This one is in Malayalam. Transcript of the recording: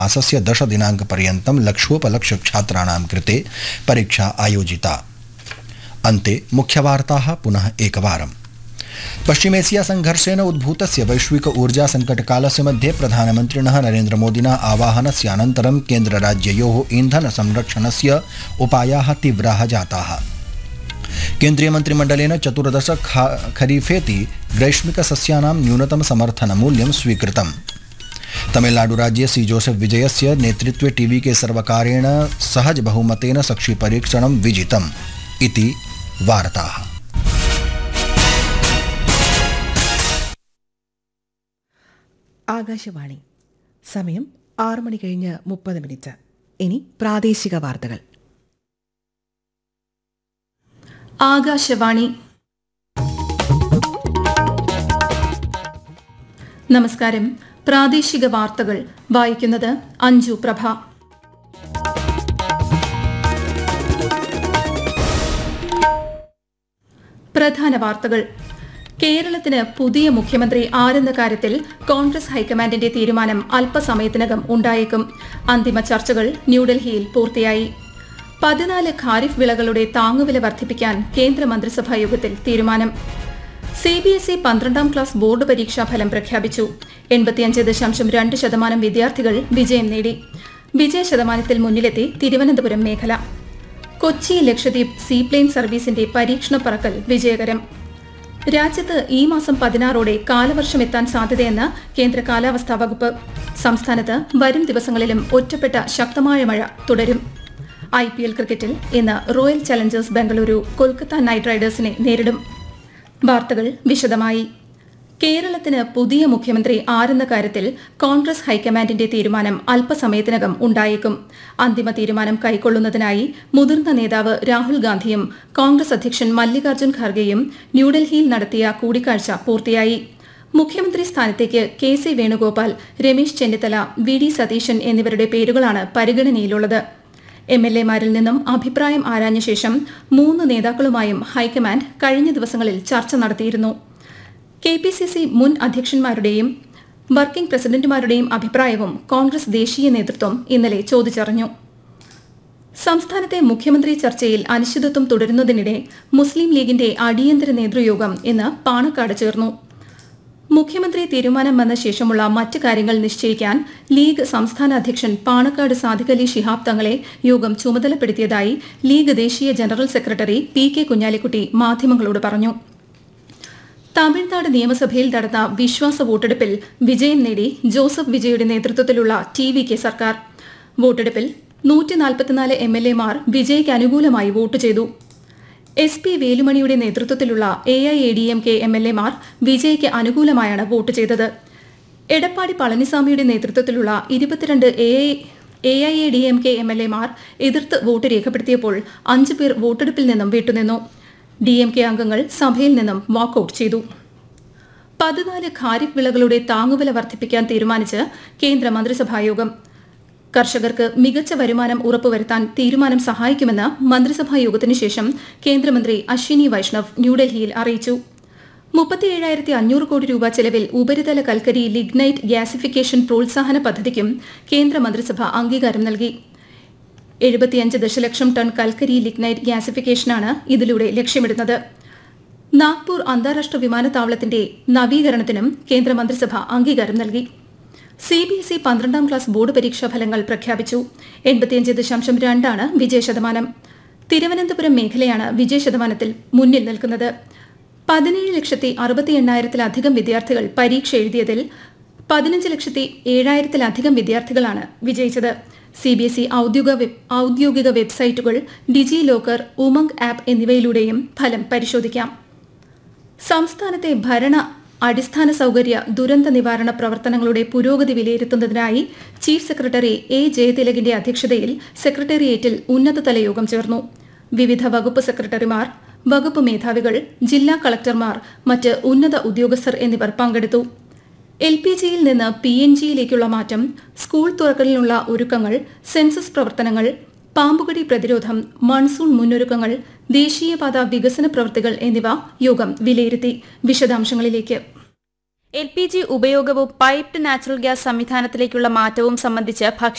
मासस्य दशदिनाङ्कपर्यन्तं लक्षोपलक्ष छात्राणां कृते परीक्षा आयोजिता अन्ते मुख्यवार्ताः पुनः एकवारम् पश्चिमेशिया संघर्षेण उद्भूतस्य वैश्विक ऊर्जा संकटकालस्य मध्ये प्रधानमन्त्रिणः नरेन्द्रमोदिना आवाहनस्यानन्तरं केन्द्रराज्ययोः ईन्धन संरक्षणस्य उपायाः तीव्राः जाताः केन्द्रीयमन्त्रिमण्डलेन चतुर्दश खा- खरीफेति ग्रैष्मिकसस्यानां न्यूनतम समर्थनमूल्यं स्वीकृतम् तमिलनाडुराज्ये सी जोसेफ विजयस्य नेतृत्वे टीवी के सर्वकारेण सहज बहुमतेन सक्षीपरीक्षणं विजितम् इति वार्ताः ആകാശവാണി സമയം ആറ് മണി കഴിഞ്ഞ് മുപ്പത് മിനിറ്റ് ഇനി പ്രാദേശിക വാർത്തകൾ ആകാശവാണി നമസ്കാരം പ്രാദേശിക വാർത്തകൾ വായിക്കുന്നത് അഞ്ജു പ്രഭ പ്രധാന വാർത്തകൾ കേരളത്തിന് പുതിയ മുഖ്യമന്ത്രി ആരെന്ന കാര്യത്തിൽ കോൺഗ്രസ് ഹൈക്കമാൻഡിന്റെ തീരുമാനം അല്പസമയത്തിനകം ഉണ്ടായേക്കും അന്തിമ ചർച്ചകൾ ന്യൂഡൽഹിയിൽ പൂർത്തിയായി പതിനാല് ഖാരിഫ് വിളകളുടെ താങ്ങുവില വർദ്ധിപ്പിക്കാൻ കേന്ദ്ര മന്ത്രിസഭാ യോഗത്തിൽ തീരുമാനം സി ബി എസ് ഇ പന്ത്രണ്ടാം ക്ലാസ് ബോർഡ് പരീക്ഷാ ഫലം പ്രഖ്യാപിച്ചു എൺപത്തിയഞ്ച് ദശാംശം രണ്ട് ശതമാനം വിദ്യാർത്ഥികൾ വിജയം നേടി വിജയ ശതമാനത്തിൽ മുന്നിലെത്തി തിരുവനന്തപുരം മേഖല കൊച്ചി ലക്ഷദ്വീപ് സീപ്ലെയിൻ സർവീസിന്റെ പരീക്ഷണ പറക്കൽ വിജയകരം രാജ്യത്ത് ഈ മാസം പതിനാറോടെ കാലവർഷം എത്താൻ സാധ്യതയെന്ന് കേന്ദ്ര കാലാവസ്ഥാ വകുപ്പ് സംസ്ഥാനത്ത് വരും ദിവസങ്ങളിലും ഒറ്റപ്പെട്ട ശക്തമായ മഴ തുടരും ഐ പി എൽ ക്രിക്കറ്റിൽ ഇന്ന് Royal Challengers Bengaluru Kolkata Knight റൈഡേഴ്സിനെ നേരിടും വാർത്തകൾ വിശദമായി കേരളത്തിന് പുതിയ മുഖ്യമന്ത്രി ആരെന്ന കാര്യത്തിൽ കോൺഗ്രസ് ഹൈക്കമാൻഡിന്റെ തീരുമാനം അല്പസമയത്തിനകം ഉണ്ടായേക്കും അന്തിമ തീരുമാനം കൈക്കൊള്ളുന്നതിനായി മുതിർന്ന നേതാവ് രാഹുൽ ഗാന്ധിയും കോൺഗ്രസ് അധ്യക്ഷൻ മല്ലികാർജ്ജുൻ ഖാർഗെയും ന്യൂഡൽഹിയിൽ നടത്തിയ കൂടിക്കാഴ്ച പൂർത്തിയായി മുഖ്യമന്ത്രി സ്ഥാനത്തേക്ക് K C Venugopal Ramesh Chennithala V D Satheesan എന്നിവരുടെ പേരുകളാണ് പരിഗണനയിലുള്ളത് എം എൽ എമാരിൽ നിന്നും അഭിപ്രായം ആരാഞ്ഞ ശേഷം മൂന്ന് നേതാക്കളുമായും ഹൈക്കമാൻഡ് കഴിഞ്ഞ ദിവസങ്ങളിൽ ചർച്ച നടത്തിയിരുന്നു കെ പി സി സി മുൻ അധ്യക്ഷന്മാരുടെയും വർക്കിംഗ് പ്രസിഡന്റുമാരുടെയും അഭിപ്രായവും കോൺഗ്രസ് ദേശീയ നേതൃത്വം ഇന്നലെ ചോദിച്ചറിഞ്ഞു സംസ്ഥാനത്തെ മുഖ്യമന്ത്രി ചർച്ചയിൽ അനിശ്ചിതത്വം തുടരുന്നതിനിടെ മുസ്ലിം ലീഗിന്റെ അടിയന്തര നേതൃയോഗം ഇന്ന് പാണക്കാട് ചേർന്നു മുഖ്യമന്ത്രി തീരുമാനം വന്ന ശേഷമുള്ള മറ്റ് കാര്യങ്ങൾ നിശ്ചയിക്കാൻ ലീഗ് സംസ്ഥാന അധ്യക്ഷൻ പാണക്കാട് സാദിഖ് അലി ശിഹാബ് തങ്ങളെ യോഗം ചുമതലപ്പെടുത്തിയതായി ലീഗ് ദേശീയ general secretary P K Kunhalikutty മാധ്യമങ്ങളോട് പറഞ്ഞു തമിഴ്നാട് നിയമസഭയിൽ നടന്ന വിശ്വാസ വോട്ടെടുപ്പിൽ വിജയം നേടി ജോസഫ് വിജയുടെ നേതൃത്വത്തിലുള്ള ടി വി കെ സർക്കാർ വോട്ടെടുപ്പിൽ നൂറ്റി നാൽപ്പത്തിനാല് എം എൽ എമാർ വിജയ്ക്ക് അനുകൂലമായി വോട്ട് ചെയ്തു എസ് പി വേലുമണിയുടെ നേതൃത്വത്തിലുള്ള A I A D M K M L എമാർ വിജയ്ക്ക് അനുകൂലമായാണ് വോട്ട് ചെയ്തത് എടപ്പാടി പളനിസ്വാമിയുടെ നേതൃത്വത്തിലുള്ള ഇരുപത്തിരണ്ട് A I A I A D M K M L എമാർ എതിർത്ത് വോട്ട് രേഖപ്പെടുത്തിയപ്പോൾ അഞ്ചു പേർ വോട്ടെടുപ്പിൽ നിന്നും വിട്ടുനിന്നു ഡി എം കെ അംഗങ്ങൾ സഭയിൽ നിന്നും വാക്കൌട്ട് ചെയ്തു പതിനാല് ഖാരിഫ് വിളകളുടെ താങ്ങുവില വർദ്ധിപ്പിക്കാൻ തീരുമാനിച്ച് കേന്ദ്ര മന്ത്രിസഭായോഗം കർഷകർക്ക് മികച്ച വരുമാനം ഉറപ്പുവരുത്താൻ തീരുമാനം സഹായിക്കുമെന്ന് മന്ത്രിസഭാ യോഗത്തിന് ശേഷം കേന്ദ്രമന്ത്രി അശ്വിനി വൈഷ്ണവ് ന്യൂഡൽഹിയിൽ അറിയിച്ചു മുപ്പത്തിയേഴായിരത്തി അഞ്ഞൂറ് കോടി രൂപ ചെലവിൽ ഉപരിതല കൽക്കരി ലിഗ്നൈറ്റ് ഗ്യാസിഫിക്കേഷൻ പ്രോത്സാഹന പദ്ധതിക്കും കേന്ദ്ര മന്ത്രിസഭ അംഗീകാരം നൽകി എഴുപത്തിയഞ്ച് ദശലക്ഷം ടൺ കൽക്കരി ലിഗ്നൈറ്റ് ഗ്യാസിഫിക്കേഷനാണ് ഇതിലൂടെ ലക്ഷ്യമിടുന്നത് നാഗ്പൂർ അന്താരാഷ്ട്ര വിമാനത്താവളത്തിന്റെ നവീകരണത്തിനും കേന്ദ്ര മന്ത്രിസഭ അംഗീകാരം നൽകി സി ബി എസ് ഇ പന്ത്രണ്ടാം ക്ലാസ് ബോർഡ് പരീക്ഷാ ഫലങ്ങൾ പ്രഖ്യാപിച്ചു എൺപത്തിയഞ്ച് ദശാംശം രണ്ടാണ് വിജയശതമാനം തിരുവനന്തപുരം മേഖലയാണ് വിജയശതമാനത്തിൽ മുന്നിൽ നിൽക്കുന്നത് പതിനേഴ് ലക്ഷത്തി അറുപത്തി എണ്ണായിരത്തിലധികം വിദ്യാർത്ഥികൾ പരീക്ഷ എഴുതിയതിൽ പതിനഞ്ച് ലക്ഷത്തി ഏഴായിരത്തിലധികം വിദ്യാർത്ഥികളാണ് വിജയിച്ചത് സി ബി എസ് ഇ ഔദ്യോഗിക വെബ് ഔദ്യോഗിക വെബ്സൈറ്റുകൾ ഡിജി ലോക്കർ ഉമംഗ് ആപ്പ് എന്നിവയിലൂടെയും ഫലം പരിശോധിക്കാം സംസ്ഥാനത്തെ ഭരണ അടിസ്ഥാന സൗകര്യ ദുരന്ത നിവാരണ പ്രവർത്തനങ്ങളുടെ പുരോഗതി വിലയിരുത്തുന്നതിനായി ചീഫ് സെക്രട്ടറി എ ജയതിലകിന്റെ അധ്യക്ഷതയിൽ സെക്രട്ടേറിയറ്റിൽ ഉന്നതതല യോഗം ചേർന്നു വിവിധ വകുപ്പ് സെക്രട്ടറിമാർ വകുപ്പ് മേധാവികൾ ജില്ലാ കളക്ടർമാർ മറ്റ് ഉന്നത ഉദ്യോഗസ്ഥർ എന്നിവർ പങ്കെടുത്തു എൽ പി ജിയിൽ നിന്ന് പി എൻ ജിയിലേക്കുള്ള മാറ്റം സ്കൂൾ തുറക്കലിനുള്ള ഒരുക്കങ്ങൾ സെൻസസ് പ്രവർത്തനങ്ങൾ പാമ്പുകടി പ്രതിരോധം മൺസൂൺ മുന്നൊരുക്കങ്ങൾ ദേശീയപാത വികസന പ്രവൃത്തികൾ എന്നിവ യോഗം വിലയിരുത്തി വിശദാംശങ്ങളിലേക്ക് എൽ പി ജി ഉപയോഗവും പൈപ്ഡ് നാച്ചുറൽ ഗ്യാസ് സംവിധാനത്തിലേക്കുള്ള മാറ്റവും സംബന്ധിച്ച്